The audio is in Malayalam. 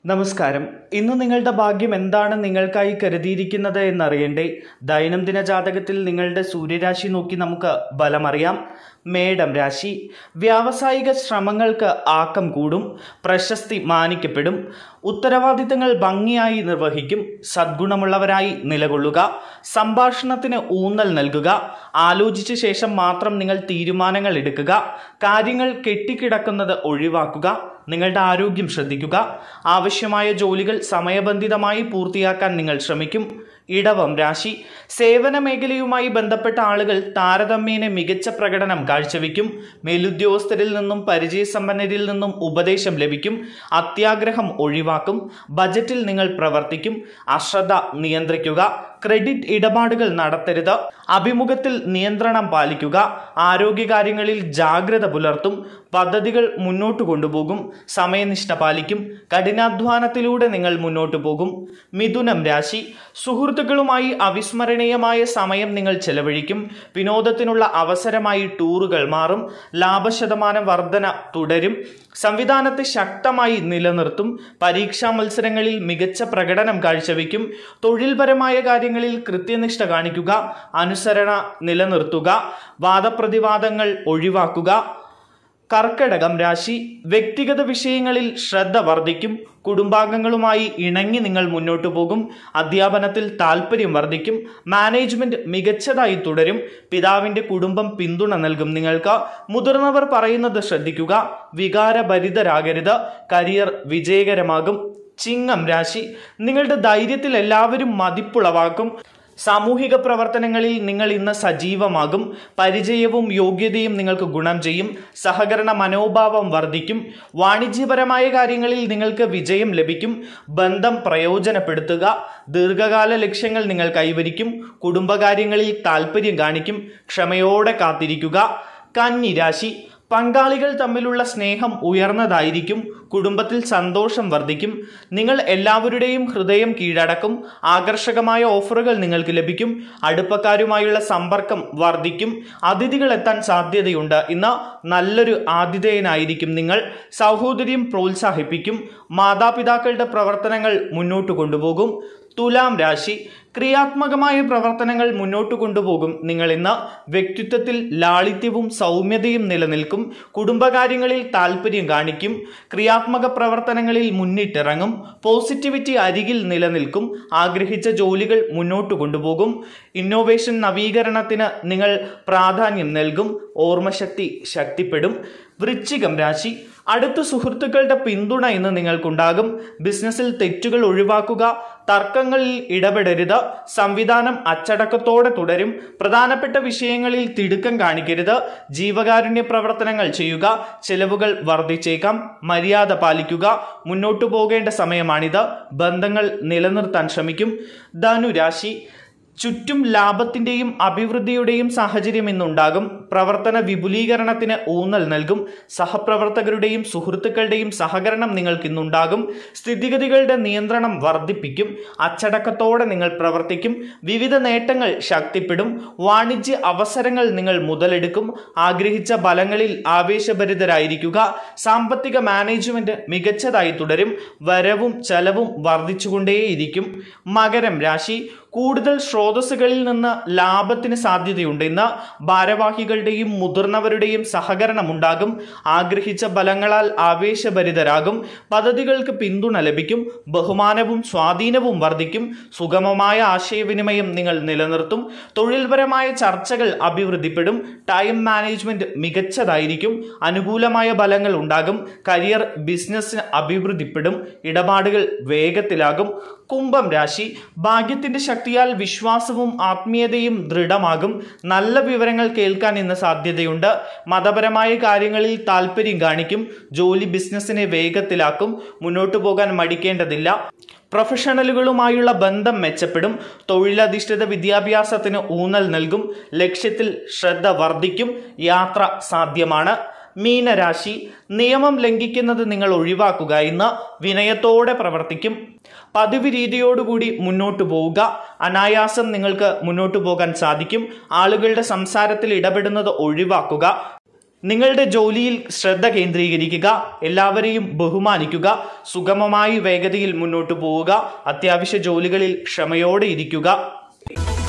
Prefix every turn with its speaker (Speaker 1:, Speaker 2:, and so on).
Speaker 1: നമസ്കാരം ഇന്ന് നിങ്ങളുടെ ഭാഗ്യം എന്താണ് നിങ്ങൾക്കായി കരുതിയിരിക്കുന്നത് എന്നറിയണ്ടേ ദൈനംദിന ജാതകത്തിൽ നിങ്ങളുടെ സൂര്യരാശി നോക്കി നമുക്ക് ബലമറിയാം മേടം രാശി വ്യാവസായിക ശ്രമങ്ങൾക്ക് ആക്കം കൂടും പ്രശസ്തി മാനിക്കപ്പെടും ഉത്തരവാദിത്തങ്ങൾ ഭംഗിയായി നിർവഹിക്കും സദ്ഗുണമുള്ളവരായി നിലകൊള്ളുക സംഭാഷണത്തിന് ഊന്നൽ നൽകുക ആലോചിച്ച ശേഷം മാത്രം നിങ്ങൾ തീരുമാനങ്ങൾ എടുക്കുക കാര്യങ്ങൾ കെട്ടിക്കിടക്കുന്നത് ഒഴിവാക്കുക നിങ്ങളുടെ ആരോഗ്യം ശ്രദ്ധിക്കുക ആവശ്യമായ ജോലികൾ സമയബന്ധിതമായി പൂർത്തിയാക്കാൻ നിങ്ങൾ ശ്രമിക്കും ഇടവം രാശി സേവന മേഖലയുമായി ബന്ധപ്പെട്ട ആളുകൾ താരതമ്യേന മികച്ച പ്രകടനം കാഴ്ചവെക്കും മേലുദ്യോഗസ്ഥരിൽ നിന്നും പരിചയസമ്പന്നരിൽ നിന്നും ഉപദേശം ലഭിക്കും അത്യാഗ്രഹം ഒഴിവാക്കും ബജറ്റിൽ നിങ്ങൾ പ്രവർത്തിക്കും അശ്രദ്ധ നിയന്ത്രിക്കുക ക്രെഡിറ്റ് ഇടപാടുകൾ നടത്തരുത് അഭിമുഖത്തിൽ നിയന്ത്രണം പാലിക്കുക ആരോഗ്യകാര്യങ്ങളിൽ ജാഗ്രത പുലർത്തും പദ്ധതികൾ മുന്നോട്ട് കൊണ്ടുപോകും സമയനിഷ്ഠ പാലിക്കും കഠിനാധ്വാനത്തിലൂടെ നിങ്ങൾ മുന്നോട്ട് പോകും മിഥുനം രാശി സുഹൃത്തുക്കളുമായി അവിസ്മരണീയമായ സമയം നിങ്ങൾ ചെലവഴിക്കും വിനോദത്തിനുള്ള അവസരമായി ടൂറുകൾ മാറും ലാഭശതമാനം വർധന തുടരും സംവിധാനത്തെ ശക്തമായി നിലനിർത്തും പരീക്ഷാ മത്സരങ്ങളിൽ മികച്ച പ്രകടനം കാഴ്ചവെക്കും തൊഴിൽപരമായ കാര്യങ്ങളിൽ കൃത്യനിഷ്ഠ കാണിക്കുക അനുസരണ നിലനിർത്തുക വാദപ്രതിവാദങ്ങൾ ഒഴിവാക്കുക കർക്കടകം രാശി വ്യക്തിഗത വിഷയങ്ങളിൽ ശ്രദ്ധ വർദ്ധിക്കും കുടുംബാംഗങ്ങളുമായി ഇണങ്ങി നിങ്ങൾ മുന്നോട്ടു പോകും അധ്യാപനത്തിൽ താല്പര്യം വർദ്ധിക്കും മാനേജ്മെന്റ് മികച്ചതായി തുടരും പിതാവിന്റെ കുടുംബം പിന്തുണ നൽകും നിങ്ങൾക്ക് മുതിർന്നവർ പറയുന്നത് ശ്രദ്ധിക്കുക വികാരഭരിതരാകരുത് കരിയർ വിജയകരമാകും ചിങ്ങം രാശി നിങ്ങളുടെ ധൈര്യത്തിൽ എല്ലാവരും മതിപ്പുളവാക്കും സാമൂഹിക പ്രവർത്തനങ്ങളിൽ നിങ്ങൾ ഇന്ന് സജീവമാകും പരിചയവും യോഗ്യതയും നിങ്ങൾക്ക് ഗുണം ചെയ്യും സഹകരണ മനോഭാവം വർദ്ധിക്കും വാണിജ്യപരമായ കാര്യങ്ങളിൽ നിങ്ങൾക്ക് വിജയം ലഭിക്കും ബന്ധം പ്രയോജനപ്പെടുത്തുക ദീർഘകാല ലക്ഷ്യങ്ങൾ നിങ്ങൾ കൈവരിക്കും കുടുംബകാര്യങ്ങളിൽ താല്പര്യം കാണിക്കും ക്ഷമയോടെ കാത്തിരിക്കുക കന്നി രാശി പങ്കാളികൾ തമ്മിലുള്ള സ്നേഹം ഉയർന്നതായിരിക്കും കുടുംബത്തിൽ സന്തോഷം വർദ്ധിക്കും നിങ്ങൾ എല്ലാവരുടെയും ഹൃദയം കീഴടക്കും ആകർഷകമായ ഓഫറുകൾ നിങ്ങൾക്ക് ലഭിക്കും അടുപ്പക്കാരുമായുള്ള സമ്പർക്കം വർദ്ധിക്കും അതിഥികൾ എത്താൻ സാധ്യതയുണ്ട് ഇന്ന് നല്ലൊരു ആതിഥേയനായിരിക്കും നിങ്ങൾ സഹോദര്യം പ്രോത്സാഹിപ്പിക്കും മാതാപിതാക്കളുടെ പ്രവർത്തനങ്ങൾ മുന്നോട്ട് കൊണ്ടുപോകും തുലാം രാശി ക്രിയാത്മകമായ പ്രവർത്തനങ്ങൾ മുന്നോട്ട് കൊണ്ടുപോകും നിങ്ങൾ ഇന്ന് വ്യക്തിത്വത്തിൽ ലാളിത്യവും സൗമ്യതയും നിലനിൽക്കും കുടുംബകാര്യങ്ങളിൽ താല്പര്യം കാണിക്കും ക്രിയാത്മക പ്രവർത്തനങ്ങളിൽ മുന്നിട്ടിറങ്ങും പോസിറ്റിവിറ്റി അരികിൽ നിലനിൽക്കും ആഗ്രഹിച്ച ജോലികൾ മുന്നോട്ട് കൊണ്ടുപോകും ഇന്നോവേഷൻ നവീകരണത്തിന് നിങ്ങൾ പ്രാധാന്യം നൽകും ഓർമ്മശക്തി ശക്തിപ്പെടും വൃശ്ചികം രാശി അടുത്ത സുഹൃത്തുക്കളുടെ പിന്തുണ ഇന്ന് നിങ്ങൾക്കുണ്ടാകും ബിസിനസ്സിൽ തെറ്റുകൾ ഒഴിവാക്കുക തർക്കങ്ങളിൽ ഇടപെടരുത് സംവിധാനം അച്ചടക്കത്തോടെ തുടരും പ്രധാനപ്പെട്ട വിഷയങ്ങളിൽ തിടുക്കം കാണിക്കരുത് ജീവകാരുണ്യ പ്രവർത്തനങ്ങൾ ചെയ്യുക ചെലവുകൾ വർദ്ധിച്ചേക്കാം മര്യാദ പാലിക്കുക മുന്നോട്ടു പോകേണ്ട സമയമാണിത് ബന്ധങ്ങൾ നിലനിർത്താൻ ശ്രമിക്കും ധനുരാശി ചുറ്റും ലാഭത്തിന്റെയും അഭിവൃദ്ധിയുടെയും സാഹചര്യം ഇന്നുണ്ടാകും പ്രവർത്തന വിപുലീകരണത്തിന് ഊന്നൽ നൽകും സഹപ്രവർത്തകരുടെയും സുഹൃത്തുക്കളുടെയും സഹകരണം നിങ്ങൾക്ക് ഇന്നുണ്ടാകും സ്ഥിതിഗതികളുടെ നിയന്ത്രണം വർദ്ധിപ്പിക്കും അച്ചടക്കത്തോടെ നിങ്ങൾ പ്രവർത്തിക്കും വിവിധ നേട്ടങ്ങൾ ശക്തിപ്പെടും വാണിജ്യ അവസരങ്ങൾ നിങ്ങൾ മുതലെടുക്കും ആഗ്രഹിച്ച ഫലങ്ങളിൽ ആവേശഭരിതരായിരിക്കുക സാമ്പത്തിക മാനേജ്മെന്റ് മികച്ചതായി തുടരും വരവും ചെലവും വർദ്ധിച്ചുകൊണ്ടേയിരിക്കും മകരം രാശി കൂടുതൽ സ്രോതസ്സുകളിൽ നിന്ന് ലാഭത്തിന് സാധ്യതയുണ്ട് ഇന്ന് ഭാരവാഹികളുടെയും മുതിർന്നവരുടെയും സഹകരണം ഉണ്ടാകും ആഗ്രഹിച്ച ഫലങ്ങളാൽ ആവേശഭരിതരാകും പദ്ധതികൾക്ക് പിന്തുണ ലഭിക്കും ബഹുമാനവും സ്വാധീനവും വർദ്ധിക്കും സുഗമമായ ആശയവിനിമയം നിങ്ങൾ നിലനിർത്തും തൊഴിൽപരമായ ചർച്ചകൾ അഭിവൃദ്ധിപ്പെടും ടൈം മാനേജ്മെന്റ് മികച്ചതായിരിക്കും അനുകൂലമായ ഫലങ്ങൾ ഉണ്ടാകും കരിയർ ബിസിനസ് അഭിവൃദ്ധിപ്പെടും ഇടപാടുകൾ വേഗത്തിലാകും കുംഭം രാശി ഭാഗ്യത്തിന്റെ ശക്തിയാൽ വിശ്വാസവും ആത്മീയതയും ദൃഢമാകും നല്ല വിവരങ്ങൾ കേൾക്കാൻ ഇന്ന് സാധ്യതയുണ്ട് മതപരമായ കാര്യങ്ങളിൽ താല്പര്യം കാണിക്കും ജോലി ബിസിനസ്സിനെ വേഗത്തിലാക്കും മുന്നോട്ടു പോകാൻ മടിക്കേണ്ടതില്ല പ്രൊഫഷണലുകളുമായുള്ള ബന്ധം മെച്ചപ്പെടും തൊഴിലധിഷ്ഠിത വിദ്യാഭ്യാസത്തിന് ഊന്നൽ നൽകും ലക്ഷ്യത്തിൽ ശ്രദ്ധ വർദ്ധിക്കും യാത്ര സാധ്യമാണ് മീനരാശി നിയമം ലംഘിക്കുന്നത് നിങ്ങൾ ഒഴിവാക്കുക ഇന്ന് വിനയത്തോടെ പ്രവർത്തിക്കും പതിവ് രീതിയോടുകൂടി മുന്നോട്ട് പോവുക അനായാസം നിങ്ങൾക്ക് മുന്നോട്ട് പോകാൻ സാധിക്കും ആളുകളുടെ സംസാരത്തിൽ ഇടപെടുന്നത് ഒഴിവാക്കുക നിങ്ങളുടെ ജോലിയിൽ ശ്രദ്ധ കേന്ദ്രീകരിക്കുക എല്ലാവരെയും ബഹുമാനിക്കുക സുഗമമായി വേഗതയിൽ മുന്നോട്ട് പോവുക അത്യാവശ്യ ജോലികളിൽ ക്ഷമയോടെ ഇരിക്കുക